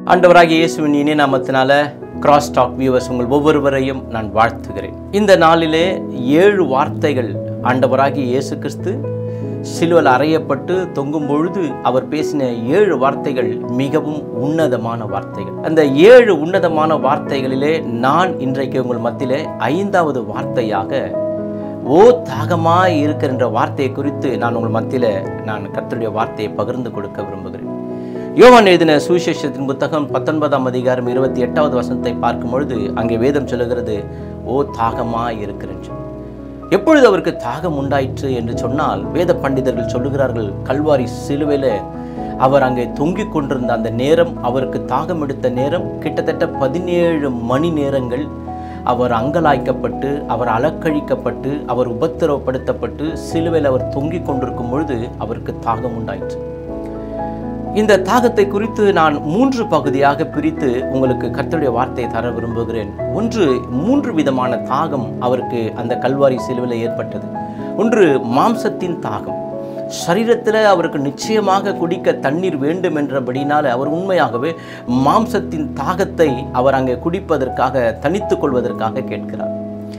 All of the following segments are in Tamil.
ஆண்டவராகிய இயேசுவின் இனிய நாமத்தினால கிராஸ் டாக் வியூவர்ஸ் உங்கள் ஒவ்வொருவரையும் நான் வாழ்த்துகிறேன் இந்த நாளிலே ஏழு வார்த்தைகள் ஆண்டவராகிய இயேசு கிறிஸ்து சிலுவையில் அறையப்பட்டு தொங்கும் பொழுது அவர் பேசின ஏழு வார்த்தைகள் மிகவும் உன்னதமான வார்த்தைகள் அந்த ஏழு உன்னதமான வார்த்தைகளிலே நான் இன்றைக்கு உங்கள் மத்தியிலே ஐந்தாவது வார்த்தையாக ஓ தாகமாய் இருக்கின்ற வார்த்தையை குறித்து நான் உங்கள் மத்தியில் நான் கர்த்தருடைய வார்த்தையை பகிர்ந்து கொடுக்க விரும்புகிறேன் யோவான் எழுதின சுவிசேஷத்தின் புத்தகம் பத்தொன்பதாம் அதிகாரம் இருபத்தி எட்டாவது வசனத்தை பார்க்கும் பொழுது அங்கே வேதம் சொல்லுகிறது ஓ தாகமாய் இருக்கிறேன் எப்பொழுது அவருக்கு தாகம் உண்டாயிற்று என்று சொன்னால் வேத பண்டிதர்கள் சொல்லுகிறார்கள் கல்வாரி சிலுவையில் அவர் அங்கே தொங்கிக் கொண்டிருந்த அந்த நேரம் அவருக்கு தாகம் எடுத்த நேரம் கிட்டத்தட்ட பதினேழு மணி நேரங்கள் அவர் அங்கலாய்க்கப்பட்டு அவர் அலக்கழிக்கப்பட்டு அவர் உபத்திரவப்படுத்தப்பட்டு சிலுவையில் அவர் தொங்கிக் கொண்டிருக்கும் பொழுது அவருக்கு தாகம் உண்டாயிற்று இந்த தாகத்தை குறித்து நான் மூன்று பகுதியாக பிரித்து உங்களுக்கு கர்த்தருடைய வார்த்தையை தர விரும்புகிறேன் ஒன்று மூன்று விதமான தாகம் அவருக்கு அந்த கல்வாரி சிலுவையில் ஏற்பட்டது ஒன்று மாம்சத்தின் தாகம் சரீரத்தில் அவருக்கு நிச்சயமாக குடிக்க தண்ணீர் வேண்டும் என்றபடினால அவர் உண்மையாகவே மாம்சத்தின் தாகத்தை அவர் அங்கே குடிப்பதற்காக தனித்துக் கொள்வதற்காக கேட்கிறார்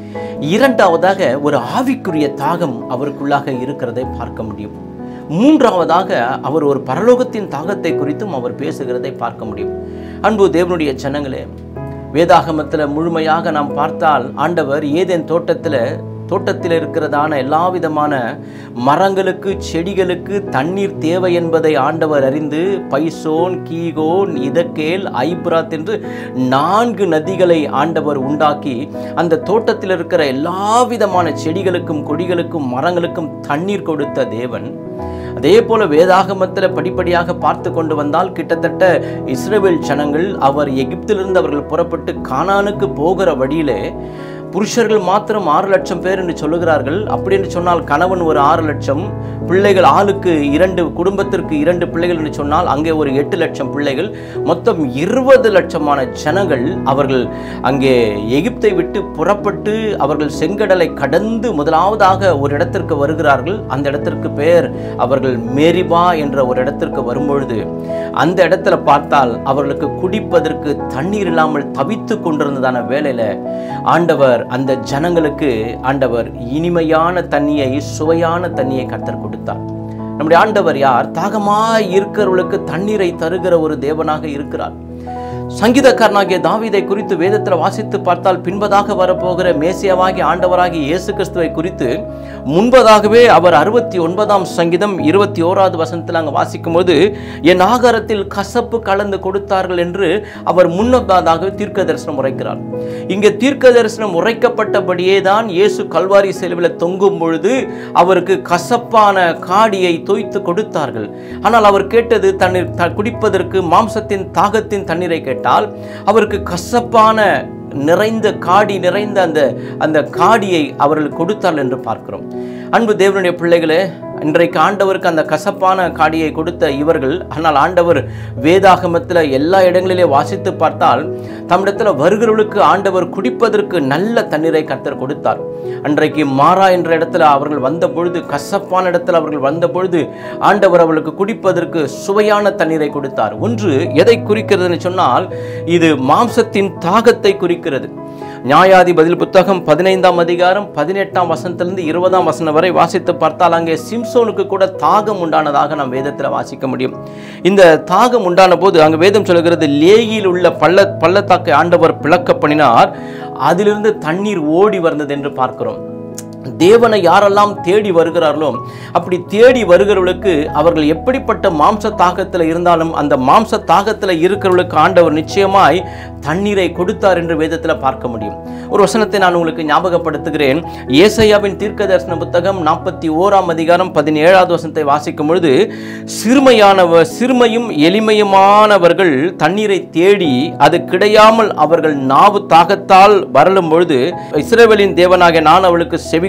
இரண்டாவதாக ஒரு ஆவிக்குரிய தாகம் அவருக்குள்ளாக இருக்கிறதை பார்க்க முடியும் மூன்றாவதாக அவர் ஒரு பரலோகத்தின் தாகத்தை குறித்தும் அவர் பேசுகிறதை பார்க்க முடியும் அன்பு தேவனுடைய ஜனங்களே வேதாகமத்தில் முழுமையாக நாம் பார்த்தால் ஆண்டவர் ஏதேன் தோட்டத்தில் தோட்டத்தில் இருக்கிறதான எல்லா விதமான மரங்களுக்கு செடிகளுக்கு தண்ணீர் தேவை என்பதை ஆண்டவர் அறிந்து பைசோன் கீகோன் இதக்கேல் ஐப்ராத் என்று நான்கு நதிகளை ஆண்டவர் உண்டாக்கி அந்த தோட்டத்தில் இருக்கிற எல்லா விதமான செடிகளுக்கும் கொடிகளுக்கும் மரங்களுக்கும் தண்ணீர் கொடுத்த தேவன் அதே போல வேதாகமத்தில் படிப்படியாக பார்த்து கொண்டு வந்தால் கிட்டத்தட்ட இஸ்ரேல் ஜனங்கள் அவர் எகிப்திலிருந்து அவர்கள் புறப்பட்டு கானானுக்கு போகிற வழியிலே புருஷர்கள் மாத்திரம் ஆறு லட்சம் பேர் என்று சொல்லுகிறார்கள் அப்படி என்று சொன்னால் கணவன் ஒரு ஆறு லட்சம் பிள்ளைகள் ஆளுக்கு இரண்டு குடும்பத்திற்கு இரண்டு பிள்ளைகள் என்று சொன்னால் அங்கே ஒரு எட்டு லட்சம் பிள்ளைகள் மொத்தம் இருபது லட்சமான ஜனங்கள் அவர்கள் அங்கே எகிப்தை விட்டு புறப்பட்டு அவர்கள் செங்கடலை கடந்து முதலாவதாக ஒரு இடத்திற்கு வருகிறார்கள் அந்த இடத்திற்கு பெயர் அவர்கள் மேரிபா என்ற ஒரு இடத்திற்கு வரும்பொழுது அந்த இடத்துல பார்த்தால் அவர்களுக்கு குடிப்பதற்கு தண்ணீர் இல்லாமல் தவித்து கொண்டிருந்ததான வேலையில ஆண்டவர் அந்த ஜனங்களுக்கு ஆண்டவர் இனிமையான தண்ணியை சுவையான தண்ணியை கத்தர் கொடுத்தார் நம்முடைய ஆண்டவர் யார் தாகமாய் இருக்கிறவர்களுக்கு தண்ணீரை தருகிற ஒரு தேவனாக இருக்கிறார் சங்கீதக்காரனாகிய தாவீதை குறித்து வேதத்தில் வாசித்து பார்த்தால் பின்பதாக வரப்போகிற மேசியாவாகிய ஆண்டவராகிய இயேசு கிறிஸ்துவை குறித்து முன்பதாகவே அவர் அறுபத்தி ஒன்பதாம் சங்கீதம் இருபத்தி ஓராவது வசனத்தில் அங்கே வாசிக்கும் போது என் ஆகாரத்தில் கசப்பு கலந்து கொடுத்தார்கள் என்று அவர் முன்னதாகவே தீர்க்க தரிசனம் உரைக்கிறார் இங்கே தீர்க்க தரிசனம் உரைக்கப்பட்டபடியே தான் இயேசு கல்வாரி செலவில் தொங்கும் பொழுது அவருக்கு கசப்பான காடியை தோய்த்து கொடுத்தார்கள் ஆனால் அவர் கேட்டது தண்ணீர் த- குடிப்பதற்கு மாம்சத்தின் தாகத்தின் தண்ணீரை கேட்டால் அவருக்கு கசப்பான நிறைந்த காடி நிறைந்த அந்த அந்த காடியை அவர்கள் கொடுத்தார்கள் என்று பார்க்கிறோம் அன்பு தேவனுடைய பிள்ளைகளே இன்றைக்கு ஆண்டவருக்கு அந்த கசப்பான காடியை கொடுத்த இவர்கள் ஆனால் ஆண்டவர் வேதாகமத்தில் எல்லா இடங்களிலே வாசித்து பார்த்தால் தம்மிடத்தில் வருகிறவர்களுக்கு ஆண்டவர் குடிப்பதற்கு நல்ல தண்ணீரை கர்த்தர் கொடுத்தார் அன்றைக்கு மாறா என்ற இடத்துல அவர்கள் வந்த பொழுது கசப்பான இடத்துல அவர்கள் வந்த பொழுது ஆண்டவர் அவர்களுக்கு குடிப்பதற்கு சுவையான தண்ணீரை கொடுத்தார் ஒன்று எதை குறிக்கிறதுன்னு சொன்னால் இது மாம்சத்தின் தாகத்தை குறிக்கிறது நியாயாதிபதில் புத்தகம் பதினைந்தாம் அதிகாரம் பதினெட்டாம் வசனத்திலிருந்து இருபதாம் வசனம் வரை வாசித்து பார்த்தால் அங்கே சிம்சோனுக்கு கூட தாகம் உண்டானதாக நாம் வேதத்தில் வாசிக்க முடியும் இந்த தாகம் உண்டான போது அங்கே வேதம் சொல்லுகிறது லேகியில் உள்ள பள்ள பள்ளத்தாக்கை ஆண்டவர் பிளக்க பண்ணினார் அதிலிருந்து தண்ணீர் ஓடி வந்தது என்று பார்க்கிறோம் தேவனை யாரெல்லாம் தேடி வருகிறார்களோ அப்படி தேடி வருகிறவர்களுக்கு அவர்கள் எப்படிப்பட்ட மாம்ச தாகத்தில் இருந்தாலும் அந்த மாம்ச தாகத்தில் இருக்கிறவர்களுக்கு ஆண்டவர் நிச்சயமாய் தண்ணீரை கொடுத்தார் என்று வேதத்தில் பார்க்க முடியும் ஒரு வசனத்தை நான் உங்களுக்கு ஞாபகப்படுத்துகிறேன் ஏசையாவின் தீர்க்க தரிசன புத்தகம் நாற்பத்தி ஓராம் அதிகாரம் பதினேழாவது வசனத்தை வாசிக்கும் பொழுது சிறுமையானவ சிறுமையும் எளிமையுமானவர்கள் தண்ணீரை தேடி அது கிடையாமல் அவர்கள் நாவு தாகத்தால் வரலும் பொழுது இஸ்ரேவேலின் தேவனாக நான் அவளுக்கு செவி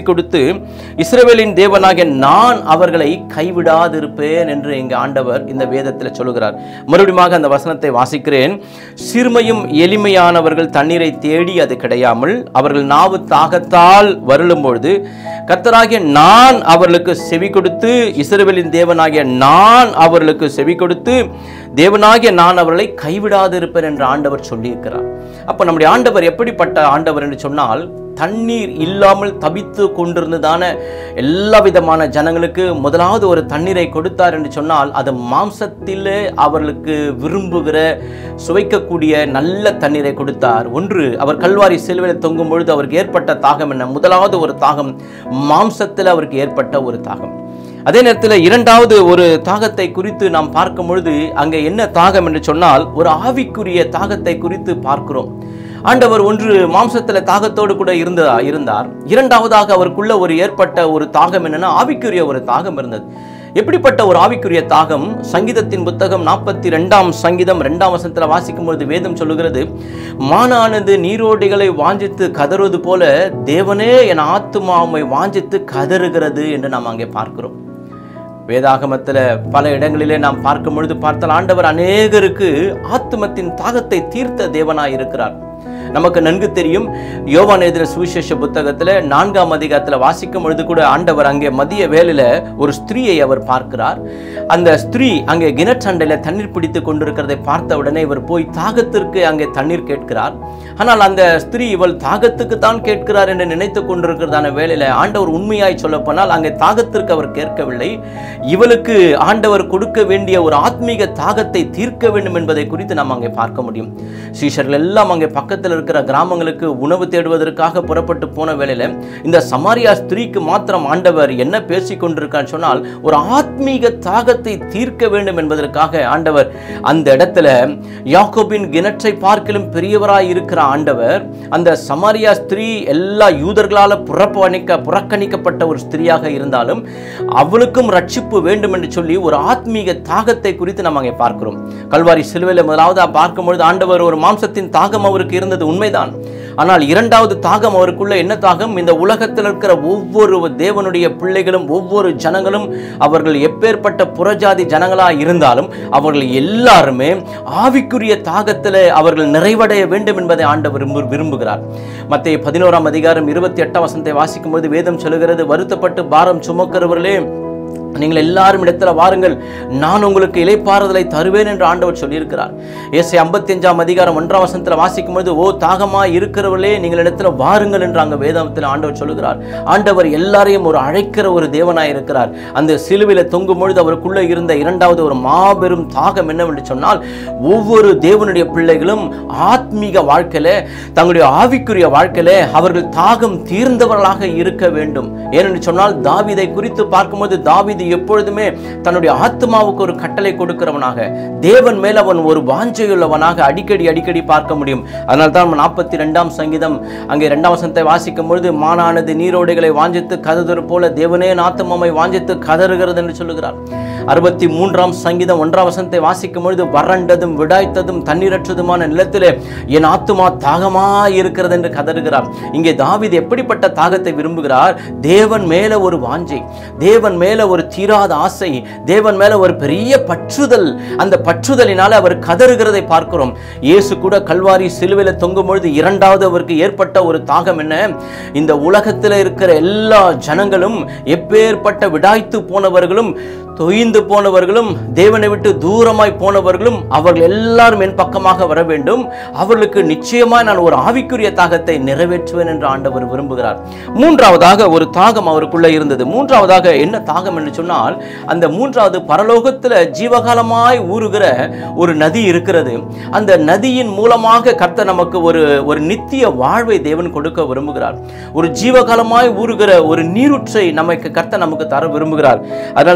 செவி கொடுத்து இஸ்ரவேலின் தேவனாகிய நான் அவர்களை கைவிடாதிருப்பேன் என்று இங்கு ஆண்டவர் இந்த வேதத்தில் சொல்லுகிறார் மறுபடியும் அந்த வசனத்தை வாசிக்கிறேன் சிறுமையும் எளிமையானவர்கள் தண்ணீரை தேடி அது கிடையாமல் அவர்கள் நாவு தாகத்தால் வருளும் பொழுது கர்த்தராகிய நான் அவர்களுக்கு செவி கொடுத்து இஸ்ரவேலின் தேவனாகிய நான் அவர்களுக்கு செவி கொடுத்து தேவனாகிய நான் அவர்களை கைவிடாதிருப்பேன் என்று ஆண்டவர் சொல்லியிருக்கிறார் அப்போ நம்முடைய ஆண்டவர் எப்படிப்பட்ட ஆண்டவர் என்று சொன்னால் தண்ணீர் இல்லாமல் தபித்து கொண்டிருந்ததான எல்லா விதமான ஜனங்களுக்கு முதலாவது ஒரு தண்ணீரை கொடுத்தார் என்று சொன்னால் அது மாம்சத்திலே அவர்களுக்கு விரும்புகிற சுவைக்கக்கூடிய நல்ல தண்ணீரை கொடுத்தார் ஒன்று அவர் கல்வாரி சிலுவையில் தொங்கும் பொழுது அவருக்கு ஏற்பட்ட தாகம் என்ன முதலாவது ஒரு தாகம் மாம்சத்தில் அவருக்கு ஏற்பட்ட ஒரு தாகம் அதே நேரத்தில் இரண்டாவது ஒரு தாகத்தை குறித்து நாம் பார்க்கும் பொழுது அங்கே என்ன தாகம் என்று சொன்னால் ஒரு ஆவிக்குரிய தாகத்தை குறித்து பார்க்கிறோம் ஆண்டவர் ஒன்று மாம்சத்தில் தாகத்தோடு கூட இருந்ததா இருந்தார் இரண்டாவதாக அவருக்குள்ள ஒரு ஏற்பட்ட ஒரு தாகம் என்னன்னா ஆவிக்குரிய ஒரு தாகம் இருந்தது எப்படிப்பட்ட ஒரு ஆவிக்குரிய தாகம் சங்கீதத்தின் புத்தகம் நாற்பத்தி ரெண்டாம் சங்கீதம் ரெண்டாம் வசனத்தில் வாசிக்கும் பொழுது வேதம் சொல்லுகிறது மானானது நீரோடைகளை வாஞ்சித்து கதறுவது போல தேவனே என் ஆத்துமாவை வாஞ்சித்து கதறுகிறது என்று நாம் அங்கே பார்க்கிறோம் வேதாகமத்தில் பல இடங்களிலே நாம் பார்க்கும் பொழுது பார்த்தால் ஆண்டவர் அநேகருக்கு ஆத்துமத்தின் தாகத்தை தீர்த்த தேவனாய் இருக்கிறார் நமக்கு நன்கு தெரியும் யோவான் எழுதின சுவிசேஷ புத்தகத்தில் நான்காம் அதிகாரத்தில் வாசிக்கும் பொழுது கூட ஆண்டவர் அங்கே மதிய வேலையில் ஒரு ஸ்திரீயை அவர் பார்க்கிறார் அந்த ஸ்திரீ அங்கே கிணற்றண்டையில் தண்ணீர் பிடித்து கொண்டிருக்கிறதை பார்த்த உடனே இவர் போய் தாகத்திற்கு அங்கே தண்ணீர் கேட்கிறார் ஆனால் அந்த ஸ்திரீ இவள் தாகத்துக்கு தான் கேட்கிறார் என்று நினைத்து கொண்டிருக்கிறதான வேலையில் ஆண்டவர் உண்மையாய் சொல்லப்போனால் அங்கே தாகத்திற்கு அவர் கேட்கவில்லை இவளுக்கு ஆண்டவர் கொடுக்க வேண்டிய ஒரு ஆத்மீக தாகத்தை தீர்க்க வேண்டும் என்பதை குறித்து நாம் அங்கே பார்க்க முடியும் சீஷர்கள் எல்லாம் அங்கே பக்கத்தில் இருக்கிற கிராமங்களுக்கு உணவு தேடுவதற்காக புறப்பட்டு போன வேளையில இந்த சமாரியா ஸ்திரீக்கு மாத்திரம் ஆண்டவர் என்ன பேசி கொண்டிருக்கான்னு சொன்னால் ஒரு ஆத்மீக தாகத்தை தீர்க்க வேண்டும் என்பதற்காக ஆண்டவர் அந்த இடத்துல யாக்கோபின் கிணற்றை பார்க்கிலும் பெரியவராய் இருக்கிற ஆண்டவர் அந்த சமாரியா ஸ்திரீ எல்லா யூதர்களால் புறப்பணிக்க புறக்கணிக்கப்பட்ட ஒரு ஸ்திரீயாக இருந்தாலும் அவளுக்கும் ரட்சிப்பு வேண்டும் என்று சொல்லி ஒரு ஆத்மீக தாகத்தை குறித்து நாம் அங்கே பார்க்கிறோம் கல்வாரி சிலுவையில் முதலாவது பார்க்கும்பொழுது ஆண்டவர் ஒரு மாம்சத்தின் தாகம் அவருக்கு இருந்தது உண்மைதான் ஆனால் இரண்டாவது தாகம் அவருக்குள்ள என்ன தாகம் இந்த உலகத்தில் இருக்கிற ஒவ்வொரு தேவனுடைய பிள்ளைகளும் ஒவ்வொரு ஜனங்களும் அவர்கள் எப்பேற்பட்ட புறஜாதி ஜனங்களாக இருந்தாலும் அவர்கள் எல்லாருமே ஆவிக்குரிய தாகத்தில் அவர்கள் நிறைவடைய வேண்டும் என்பதை ஆண்டவர் விரும்பு விரும்புகிறார் மத்திய பதினோராம் அதிகாரம் இருபத்தி எட்டாம் வசனத்தை வாசிக்கும்போது வேதம் சொல்லுகிறது வருத்தப்பட்டு பாரம் சுமக்கிறவர்களே நீங்கள் எல்லாரும் இடத்துல வாருங்கள் நான் உங்களுக்கு இலைப்பாறுதலை தருவேன் என்று ஆண்டவர் சொல்லியிருக்கிறார் ஏசை ஐம்பத்தி அஞ்சாம் அதிகாரம் ஒன்றாம் வசனத்தில் வாசிக்கும் பொழுது ஓ தாகமா இருக்கிறவர்களே நீங்கள் இடத்துல வாருங்கள் என்று அங்கே வேதத்தில் ஆண்டவர் சொல்லுகிறார் ஆண்டவர் எல்லாரையும் ஒரு அழைக்கிற ஒரு தேவனாய் இருக்கிறார் அந்த சிலுவையில் தொங்கும் பொழுது அவருக்குள்ளே இருந்த இரண்டாவது ஒரு மாபெரும் தாகம் என்னவென்று சொன்னால் ஒவ்வொரு தேவனுடைய பிள்ளைகளும் ஆத்மீக வாழ்க்கையில தங்களுடைய ஆவிக்குரிய வாழ்க்கையில அவர்கள் தாகம் தீர்ந்தவர்களாக இருக்க வேண்டும் ஏனென்று சொன்னால் தாவிதை குறித்து பார்க்கும்போது தாவிது எப்பொழுதுமே தன்னுடைய ஆத்மாவுக்கு ஒரு கட்டளை கொடுக்கிறவனாக தேவன் மேல் அவன் ஒரு வாஞ்சையுள்ளவனாக அடிக்கடி அடிக்கடி பார்க்க முடியும் அதனால தான் நாற்பத்தி ரெண்டாம் சங்கீதம் அங்கே இரண்டாம் வசனத்தை வாசிக்கும் பொழுது மானானது நீரோடைகளை வாஞ்சித்து கதறுவது போல தேவனே ஆத்மாவை வாஞ்சித்து கதறுகிறது என்று சொல்லுகிறார் அறுபத்தி மூன்றாம் சங்கீதம் ஒன்றாம் வசனத்தை வாசிக்கும் பொழுது வறண்டதும் விடாய்த்ததும் தண்ணீரற்றதுமான நிலத்திலே என் ஆத்துமா தாகமா இருக்கிறது என்று கதறுகிறார் இங்கே தாவீது எப்படிப்பட்ட தாகத்தை விரும்புகிறார் தேவன் மேல ஒரு வாஞ்சை தேவன் மேல ஒரு தீராத ஆசை தேவன் மேல ஒரு பெரிய பற்றுதல் அந்த பற்றுதலினால அவர் கதறுகிறதை பார்க்கிறோம் இயேசு கூட கல்வாரி சிலுவையில் தொங்கும் பொழுது இரண்டாவது அவருக்கு ஏற்பட்ட ஒரு தாகம் என்ன இந்த உலகத்தில் இருக்கிற எல்லா ஜனங்களும் எப்பேற்பட்ட விடாய்த்து போனவர்களும் தொய்ந்து போனவர்களும் தேவனை விட்டு தூரமாய் போனவர்களும் அவர்கள் எல்லாரும் என் பக்கமாக வர வேண்டும் அவர்களுக்கு நிச்சயமாய் நான் ஒரு ஆவிக்குரிய தாகத்தை நிறைவேற்றுவேன் என்று ஆண்டவர் விரும்புகிறார் மூன்றாவதாக ஒரு தாகம் அவருக்குள்ள இருந்தது மூன்றாவதாக என்ன தாகம் என்று சொன்னால் அந்த மூன்றாவது பரலோகத்தில் ஜீவகாலமாய் ஊறுகிற ஒரு நதி இருக்கிறது அந்த நதியின் மூலமாக கர்த்தர் நமக்கு ஒரு ஒரு நித்திய வாழ்வை தேவன் கொடுக்க விரும்புகிறார் ஒரு ஜீவகாலமாய் ஊறுகிற ஒரு நீரூற்றை நமக்கு கர்த்தர் நமக்கு தர விரும்புகிறார் அதனால தான் யோவா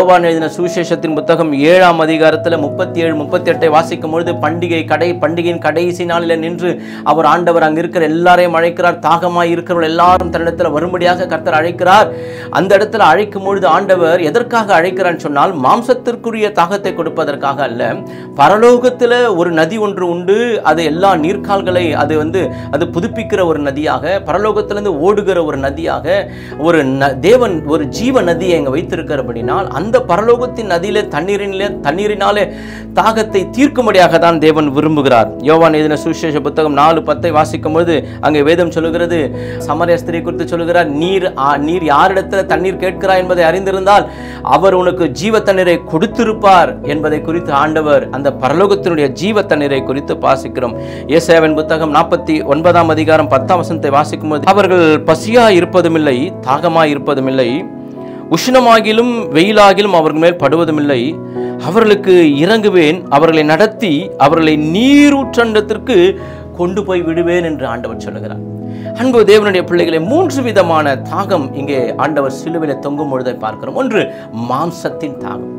யோவான் எழுதின சுவிசேஷத்தின் புத்தகம் ஏழாம் அதிகாரத்தில் முப்பத்தி ஏழு முப்பத்தி எட்டை வாசிக்கும் பொழுது பண்டிகை கடை பண்டிகையின் கடைசி நாளில் நின்று அவர் ஆண்டவர் அங்க இருக்கிற எல்லாரையும் அழைக்கிறார் தாகமாய் இருக்கிறவர்கள் எல்லாரும் தன்னிடத்தில் வரும்படியாக கர்த்தர் அழைக்கிறார் அந்த இடத்துல அழைக்கும் பொழுது ஆண்டவர் எதற்காக அழைக்கிறான்னு சொன்னால் மாம்சத்திற்குரிய தாகத்தை கொடுப்பதற்காக அல்ல பரலோகத்தில் ஒரு நதி ஒன்று உண்டு அது எல்லா நீர்க்கால்களை அது வந்து அது புதுப்பிக்கிற ஒரு நதியாக பரலோகத்திலிருந்து ஓடுகிற ஒரு நதியாக ஒரு ந- தேவன் ஒரு ஜீவ நதியை அங்கே வைத்திருக்கிறபடினால் அந்த பரலோகத்தின் நதியிலே தண்ணீரிலே தண்ணீரினாலே தாகத்தை தீர்க்கும்படியாக தான் தேவன் விரும்புகிறார் யோவான் எழுதின சுவிசேஷ புத்தகம் நாலு பத்தை வாசிக்கும் பொழுது அங்கே வேதம் சொல்லுகிறது சமரிய ஸ்திரீ குறித்து சொல்லுகிறார் நீர் ஆ, நீர் யாரிடத்துல தண்ணீர் கேட்கிறாய் என்பதை அறிந்திருந்தால் அவர் உனக்கு ஜீவ தண்ணீரை கொடுத்திருப்பார் என்பதை குறித்து ஆண்டவர் அந்த பரலோகத்தினுடைய ஜீவ தண்ணீரை குறித்து வாசிக்கிறோம் ஏசாவின் புத்தகம் நாற்பத்தி ஒன்பதாம் அதிகாரம் பத்தாம் வசனத்தை வாசிக்கும் போது அவர்கள் பசியா இருப்பதுமில்லை தாகமா இருப்பதுமில்லை உஷ்ணமாகிலும் வெயிலாகிலும் அவர்கள் மேல் படுவதுமில்லை அவர்களுக்கு இறங்குவேன் அவர்களை நடத்தி அவர்களை நீரூற்றண்டத்திற்கு கொண்டு போய் விடுவேன் என்று ஆண்டவர் சொல்லுகிறார் அன்பு தேவனுடைய பிள்ளைகளை மூன்று விதமான தாகம் இங்கே ஆண்டவர் சிலுவையில தொங்கும் பொழுதை பார்க்கிறோம் ஒன்று மாம்சத்தின் தாகம்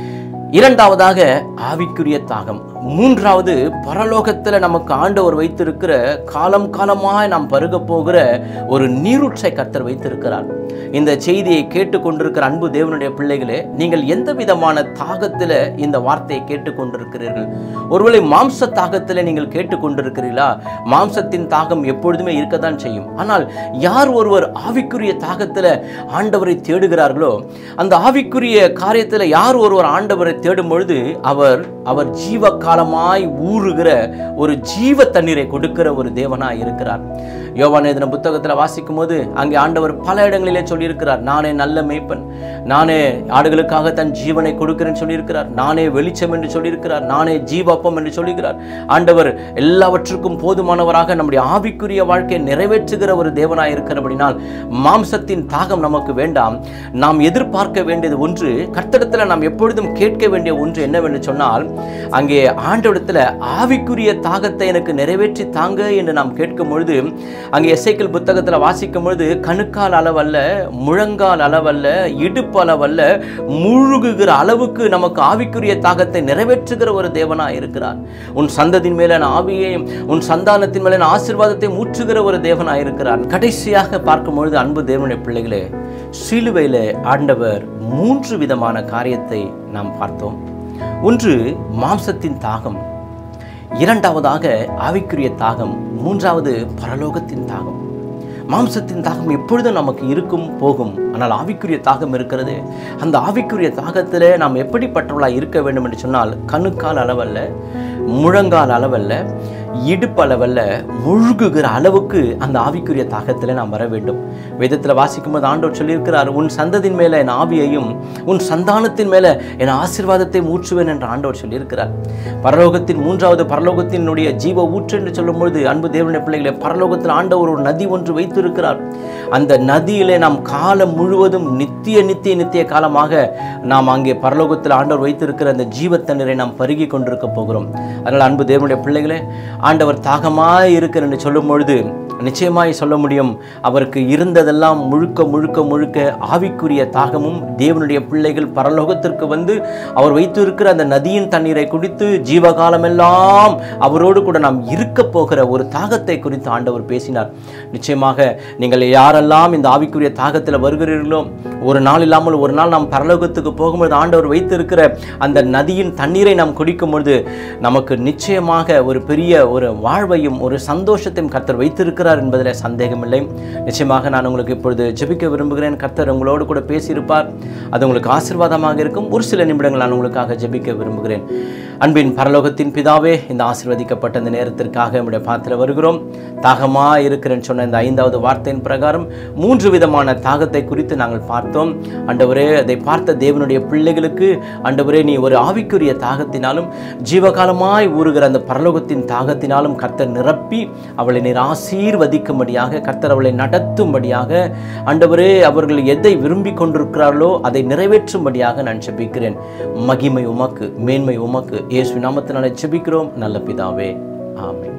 இரண்டாவதாக ஆவிக்குரிய தாகம் மூன்றாவது பரலோகத்தில் நமக்கு ஆண்டவர் வைத்திருக்கிற காலம் காலமாய் நாம் பருக போகிற ஒரு நீரூற்றை கர்த்தர் வைத்திருக்கிறார் இந்த செய்தியை கேட்டுக்கொண்டிருக்கிற அன்பு தேவனுடைய பிள்ளைகளே நீங்கள் எந்த விதமான தாகத்தில் இந்த வார்த்தையை கேட்டுக்கொண்டிருக்கிறீர்கள் ஒருவேளை மாம்ச தாகத்தில் நீங்கள் கேட்டுக்கொண்டிருக்கிறீர்களா மாம்சத்தின் தாகம் எப்பொழுதுமே இருக்கத்தான் செய்யும் ஆனால் யார் ஒருவர் ஆவிக்குரிய தாகத்தில் ஆண்டவரை தேடுகிறார்களோ அந்த ஆவிக்குரிய காரியத்தில் யார் ஒருவர் ஆண்டவரை தேடும் பொழுது அவர் அவர் ஜீவ காலமாய் ஊறுகிற ஒரு ஜீவ தண்ணீரை கொடுக்கிற ஒரு தேவனாய் இருக்கிறார் யோவான் எழுதின புத்தகத்தில் வாசிக்கும் போது அங்கே ஆண்டவர் பல இடங்களிலே சொல்லியிருக்கிறார் நானே நல்ல மேய்ப்பன் நானே ஆடுகளுக்காக தன் ஜீவனை கொடுக்கிறேன்னு சொல்லியிருக்கிறார் நானே வெளிச்சம் என்று சொல்லியிருக்கிறார் நானே ஜீவப்பம் என்று சொல்லியிருக்கிறார் ஆண்டவர் எல்லாவற்றுக்கும் போதுமானவராக நம்முடைய ஆவிக்குரிய வாழ்க்கையை நிறைவேற்றுகிற ஒரு தேவனாய் இருக்கிறபடினால் மாம்சத்தின் தாகம் நமக்கு வேண்டாம் நாம் எதிர்பார்க்க வேண்டியது ஒன்று கர்த்தடத்தில் நாம் எப்பொழுதும் கேட்க வேண்டிய ஒன்று என்னவென்று சொன்னால் அங்கே ஆண்டவரிடத்தில் ஆவிக்குரிய தாகத்தை எனக்கு நிறைவேற்றி தாங்க என்று நாம் கேட்கும் பொழுது அங்கே எஸ்ஐக்கிள் புத்தகத்தில் வாசிக்கும் பொழுது கணுக்கால் அளவல்ல முழங்கால் அளவல்ல இடுப்பு அளவல்ல முழுகுகிற அளவுக்கு நமக்கு ஆவிக்குரிய தாகத்தை நிறைவேற்றுகிற ஒரு தேவனாய் இருக்கிறார் உன் சந்ததியின் மேல ஆவியையும் உன் சந்தானத்தின் மேல ஆசீர்வாதத்தை ஊற்றுகிற ஒரு தேவனாய் இருக்கிறார் கடைசியாக பார்க்கும் பொழுது அன்பு தேவனுடைய பிள்ளைகளே சிலுவையில ஆண்டவர் மூன்று விதமான காரியத்தை நாம் பார்த்தோம் ஒன்று மாம்சத்தின் தாகம் இரண்டாவதாக ஆவிக்குரிய தாகம் மூன்றாவது பரலோகத்தின் தாகம் மாம்சத்தின் தாகம் எப்பொழுதும் நமக்கு இருக்கும் போகும் ஆனால் ஆவிக்குரிய தாகம் இருக்கிறது அந்த ஆவிக்குரிய தாகத்தில் நாம் எப்படிப்பட்டவர்களாக இருக்க வேண்டும் என்று சொன்னால் கணுக்கால் அளவல்ல முழங்கால் அளவல்ல இடுப்பு அளவல்ல முழுகுகிற அளவுக்கு அந்த ஆவிக்குரிய தாகத்தில் நாம் வர வேண்டும் வேதத்தில் வாசிக்கும் போது ஆண்டவர் சொல்லியிருக்கிறார் உன் சந்ததியின் மேலே என் ஆவியையும் உன் சந்தானத்தின் மேலே என் ஆசீர்வாதத்தை ஊற்றுவேன் என்று ஆண்டவர் சொல்லியிருக்கிறார் பரலோகத்தின் மூன்றாவது பரலோகத்தினுடைய ஜீவ ஊற்று என்று சொல்லும்பொழுது அன்பு தேவனுடைய பிள்ளைகளை பரலோகத்தில் ஆண்டவர் ஒரு நதி ஒன்று வைத்திருக்கிறார் அந்த நதியிலே நாம் காலம் முழுவதும் நித்திய நித்திய நித்திய காலமாக நாம் அங்கே பரலோகத்தில் ஆண்டவர் வைத்திருக்கிற அந்த ஜீவ தண்ணீரை நாம் பருகி கொண்டிருக்க போகிறோம் அதனால் அன்பு தேவனுடைய பிள்ளைகளே ஆண்டவர் தாகமாய் இருக்கிற என்று சொல்லும் பொழுது நிச்சயமாய் சொல்ல முடியும் அவருக்கு இருந்ததெல்லாம் முழுக்க முழுக்க முழுக்க ஆவிக்குரிய தாகமும் தேவனுடைய பிள்ளைகள் பரலோகத்திற்கு வந்து அவர் வைத்து இருக்கிற அந்த நதியின் தண்ணீரை குடித்து ஜீவகாலமெல்லாம் அவரோடு கூட நாம் இருக்க போகிற ஒரு தாகத்தை குறித்து ஆண்டவர் பேசினார் நிச்சயமாக நீங்கள் யாரெல்லாம் இந்த ஆவிக்குரிய தாகத்தில் வருகிறீர்களோ ஒரு நாள் இல்லாமல் ஒரு நாள் நாம் பரலோகத்துக்கு போகும்போது ஆண்டவர் வைத்திருக்கிற அந்த நதியின் தண்ணீரை நாம் குடிக்கும் பொழுது நமக்கு நிச்சயமாக ஒரு பெரிய ஒரு வாழ்வையும் ஒரு சந்தோஷத்தையும் கர்த்தர் வைத்திருக்கிறார் என்பதில் சந்தேகமில்லை நிச்சயமாக நான் உங்களுக்கு இப்பொழுது ஜெபிக்க விரும்புகிறேன் கர்த்தர் உங்களோடு கூட பேசியிருப்பார் அது உங்களுக்கு ஆசீர்வாதமாக இருக்கும் ஒரு சில நிமிடங்கள் நான் உங்களுக்காக ஜெபிக்க விரும்புகிறேன் அன்பின் பரலோகத்தின் பிதாவே இந்த ஆசீர்வதிக்கப்பட்ட இந்த நேரத்திற்காக நம்முடைய பாத்திர வருகிறோம் தாகமா இருக்கிறேன்னு சொன்ன இந்த ஐந்தாவது வார்த்தையின் பிரகாரம் மூன்று விதமான தாகத்தை குறித்து நாங்கள் பார்த்தோம் ஆண்டவரே அதை பார்த்த தேவனுடைய பிள்ளைகளுக்கு ஆண்டவரே நீ ஒரு ஆவிக்குரிய தாகத்தினாலும் ஜீவகாலமாய் ஊறுகிற அந்த பரலோகத்தின் தாகத்தினாலும் கர்த்தர் நிரப்பி அவளை நீர் ஆசீர்வதிக்கும்படியாக கர்த்தர் அவளை நடத்தும்படியாக ஆண்டவரே அவர்கள் எதை விரும்பி கொண்டிருக்கிறார்களோ அதை நிறைவேற்றும்படியாக நான் ஜெபிக்கிறேன் மகிமை உமக்கு மேன்மை உமக்கு இயேசு நாமத்தினாலே ஜெபிக்கிறோம் நல்ல பிதாவே ஆமென்